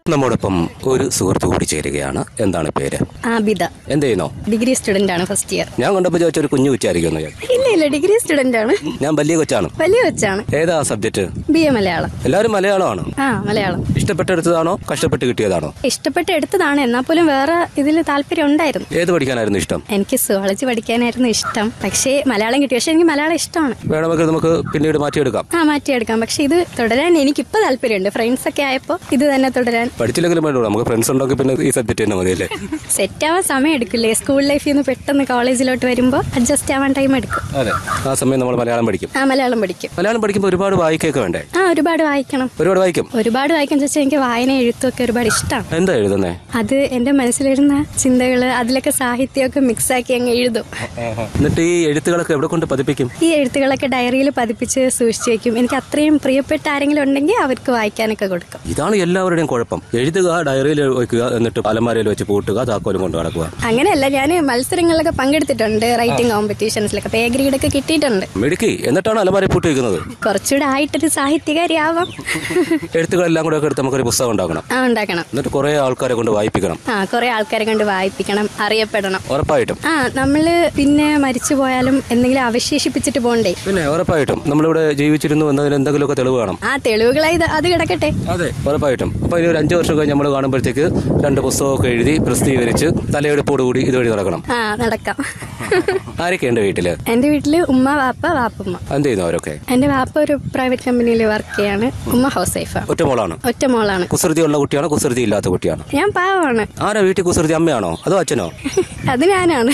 നമ്മോടൊപ്പം ഒരു സുഹൃത്ത് കൂടി ചേരുകയാണ് എന്താണ് പേര് ആബിദ എന്ത് ചെയ്യുന്നോ ഡിഗ്രി സ്റ്റുഡന്റ് ആണ് ഫസ്റ്റ് ഇയർ ഞാൻ കണ്ടപ്പോൾ ചോദിച്ച ഒരു കുഞ്ഞു കൊച്ചായിരിക്കും ഞാൻ ഇല്ല ഇല്ല ഡിഗ്രി സ്റ്റുഡന്റ് ആണ് ഞാൻ വലിയ കൊച്ചാണ് വലിയ വെച്ചാണ് ഏതാ സബ്ജക്റ്റ് ബി എ മലയാളം എല്ലാവരും മലയാളമാണ് ആ മലയാളം ഇഷ്ടപ്പെട്ടെടുത്തതാണോ കഷ്ടപ്പെട്ട് കിട്ടിയതാണോ ഇഷ്ടപ്പെട്ട് എടുത്തതാണ് എന്നാൽ പോലും വേറെ ഇതിൽ താല്പര്യം ഉണ്ടായിരുന്നു ഏത് പഠിക്കാനായിരുന്നു ഇഷ്ടം എനിക്ക് സുവോളജി പഠിക്കാനായിരുന്നു ഇഷ്ടം പക്ഷേ മലയാളം കിട്ടി പക്ഷെ എനിക്ക് മലയാളം ഇഷ്ടമാണ് വേണമെങ്കിൽ നമുക്ക് പിന്നീട് മാറ്റിയെടുക്കാം ആ മാറ്റിയെടുക്കാം പക്ഷെ ഇത് തുടരാൻ എനിക്കിപ്പോൾ താല്പര്യമുണ്ട് ഫ്രണ്ട്സ് ഒക്കെ ആയപ്പോൾ ഇത് തന്നെ തുടരാൻ പഠിച്ചില്ലെങ്കിലും വേണ്ടോ നമുക്ക് ഫ്രണ്ട്സ് ഉണ്ടെങ്കിൽ പിന്നെ ഈ സബ്ജക്റ്റ് തന്നെ മതിയല്ലേ സെറ്റ് ആവാൻ സമയം എടുക്കില്ലേ സ്കൂൾ ലൈഫിൽ നിന്ന് പെട്ടെന്ന് കോളേജിലോട്ട് വരുമ്പോൾ അഡ്ജസ്റ്റ് ആവാൻ ടൈം എടുക്കും അതെ ആ സമയം നമ്മൾ മലയാളം പഠിക്കും ആ മലയാളം പഠിക്കും മലയാളം പഠിക്കുമ്പോൾ ഒരുപാട് വായിക്കൊക്കെ വേണ്ടേ ആ ഒരുപാട് വായിക്കണം ഒരുപാട് വായിക്കും ഒരുപാട് വായിക്കാൻ ചോദിച്ചാൽ എനിക്ക് വായന എഴുത്തൊക്കെ ഒരുപാട് ഇഷ്ടമാണ് എന്താ എഴുതുന്നേ അത് എന്റെ മനസ്സിലിരുന്ന ചിന്തകള് അതിലൊക്കെ സാഹിത്യമൊക്കെ മിക്സ് ആക്കി അങ്ങ് എഴുതും എന്നിട്ട് ഈ എഴുത്തുകളൊക്കെ എവിടെ കൊണ്ട് പതിപ്പിക്കും ഈ എഴുത്തുകളൊക്കെ ഡയറിയിൽ പതിപ്പിച്ച് സൂക്ഷിച്ചു വെക്കും എനിക്ക് അത്രയും പ്രിയപ്പെട്ട ആരെങ്കിലും ഉണ്ടെങ്കിൽ അവർക്ക് വായിക്കാനൊക്കെ കൊടുക്കും ഇതാണ് എല്ലാവരുടെയും കുഴപ്പം എഴുതുക ഡയറിയിൽ വയ്ക്കുക എന്നിട്ട് അലമാരയിൽ വെച്ച് പൂട്ടുക താക്കോലും കൊണ്ട് നടക്കുക അങ്ങനെയല്ല ഞാൻ മത്സരങ്ങളിലൊക്കെ പങ്കെടുത്തിട്ടുണ്ട് റൈറ്റിംഗ് കോമ്പറ്റീഷൻസിലൊക്കെ പേ ഗ്രേഡ് ഒക്കെ കിട്ടിയിട്ടുണ്ട് മിടുക്കി എന്നിട്ടാണ് അലമാരയിൽ പൂട്ടി വയ്ക്കുന്നത് കുറച്ചുകൂടെ ആയിട്ടൊരു സാഹിത്യകാരിയാവാം എഴുത്തുകളെല്ലാം കൂടെ ഒക്കെ എടുത്ത് നമുക്കൊരു പുസ്തകം ഉണ്ടാക്കണം ആ ഉണ്ടാക്കണം എന്നിട്ട് കുറെ ആൾക്കാരെ കൊണ്ട് വായിപ്പിക്കണം ആ കുറെ ആൾക്കാരെ കൊണ്ട് വായിപ്പിക്കണം അറിയപ്പെടണം ഉറപ്പായിട്ടും ആ നമ്മള് പിന്നെ മരിച്ചു പോയാലും എന്തെങ്കിലും അവശേഷിപ്പിച്ചിട്ട് പോണ്ടേ പിന്നെ ഉറപ്പായിട്ടും നമ്മളിവിടെ ജീവിച്ചിരുന്നു എന്നതിന് എന്തെങ്കിലുമൊക്കെ തെളിവ് വേണം ആ തെളിവുകളായി ഇത് അത് കിടക്കട്ടെ അതെ ഉറപ്പായിട്ടും അപ്പൊ ഇനി ഒരു അഞ്ചു വർഷം കഴിഞ്ഞ് നമ്മൾ കാണുമ്പോഴത്തേക്ക് രണ്ട് പുസ്തകമൊക്കെ എഴുതി പ്രസിദ്ധീകരിച്ച് തലയെടുപ്പോടുകൂടി ഇതുവഴി നടക്കണം ആ നടക്കാം ആരൊക്കെ ഉണ്ട് വീട്ടില് എന്റെ വീട്ടില് ഉമ്മ വാപ്പ വാപ്പുമ്മ എന്ത് ചെയ്യുന്നു അവരൊക്കെ എന്റെ വാപ്പ ഒരു പ്രൈവറ്റ് കമ്പനിയിൽ വർക്ക് ചെയ്യാണ് ഉമ്മ ഹൗസ് വൈഫാണ് ഒറ്റ മോളാണ് ഒറ്റ മോളാണ് കുസൃതി ഉള്ള കുട്ടിയാണോ കുസൃതി ഇല്ലാത്ത കുട്ടിയാണോ ഞാൻ പാവമാണ് ആരാ വീട്ടിൽ കുസൃതി അമ്മയാണോ അതോ അച്ഛനോ അത് ഞാനാണ്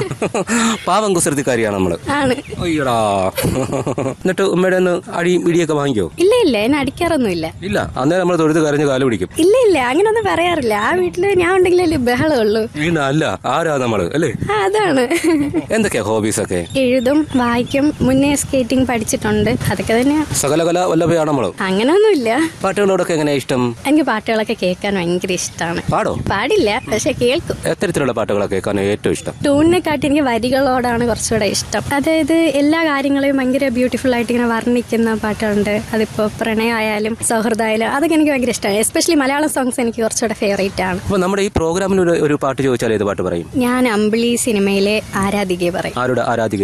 പാവം കുസൃതിക്കാരിയാണ് നമ്മള് ആണ് അയ്യടാ എന്നിട്ട് ഉമ്മയുടെ ഒന്ന് അടിയും ഇടിയൊക്കെ വാങ്ങിക്കോ ഇല്ല ഇല്ല എന്നെ അടിക്കാറൊന്നുമില്ല ഇല്ല അന്നേരം നമ്മൾ തൊഴുത് കരഞ്ഞ് കാല് പിടിക്കും ഇല്ല ഇല്ല അങ്ങനൊന്നും പറയാറില്ല ആ വീട്ടില് ഞാൻ ഉണ്ടെങ്കിലല്ലേ ബഹളമുള്ളൂ വീണ അല്ല ആരാ നമ്മള് അല്ലേ ആ അതാണ് എന്തൊക്കെയാ ഹോബീസ് ഒക്കെ എഴുതും വായിക്കും മുന്നേ സ്കേറ്റിംഗ് പഠിച്ചിട്ടുണ്ട് അതൊക്കെ തന്നെയാ സകല കല വല്ലഭയാണ് നമ്മള് അങ്ങനൊന്നുമില്ല പാട്ടുകളോടൊക്കെ എങ്ങനെയാ ഇഷ്ടം എനിക്ക് പാട്ടുകളൊക്കെ കേൾക്കാൻ ഭയങ്കര ഇഷ്ടമാണ് പാടോ പാടില്ല പക്ഷെ കേൾക്കും എത്തരത്തിലുള്ള പാട്ടുകളൊക്കെ കേൾക്കാൻ ഏറ്റവും ഇഷ്ടം ട്യൂണിനെക്കാട്ടി എനിക്ക് വരികളോടാണ് കുറച്ചുകൂടെ ഇഷ്ടം അതായത് എല്ലാ കാര്യങ്ങളെയും ഭയങ്കര ബ്യൂട്ടിഫുൾ ആയിട്ട് ഇങ്ങനെ വർണ്ണിക്കുന്ന പാട്ടുകളുണ്ട് അതിപ്പോ പ്രണയമായാലും സൗഹൃദമായാലും അതൊക്കെ എനിക്ക് ഭയങ്കര ഇഷ്ടമാണ് എസ്പെഷ്യലി മലയാളം സോങ്സ് എനിക്ക് കുറച്ചുകൂടെ ഫേവറേറ്റ് ആണ് അപ്പൊ നമ്മുടെ ഈ പ്രോഗ്രാമിൽ ഒരു- ഒരു പാട്ട് ചോദിച്ചാൽ ഏത് പാട്ട് പറയും ഞാൻ അമ്പിളി സിനിമയിലെ ആരാധികയെ പറയും ആരുടെ ആരാധിക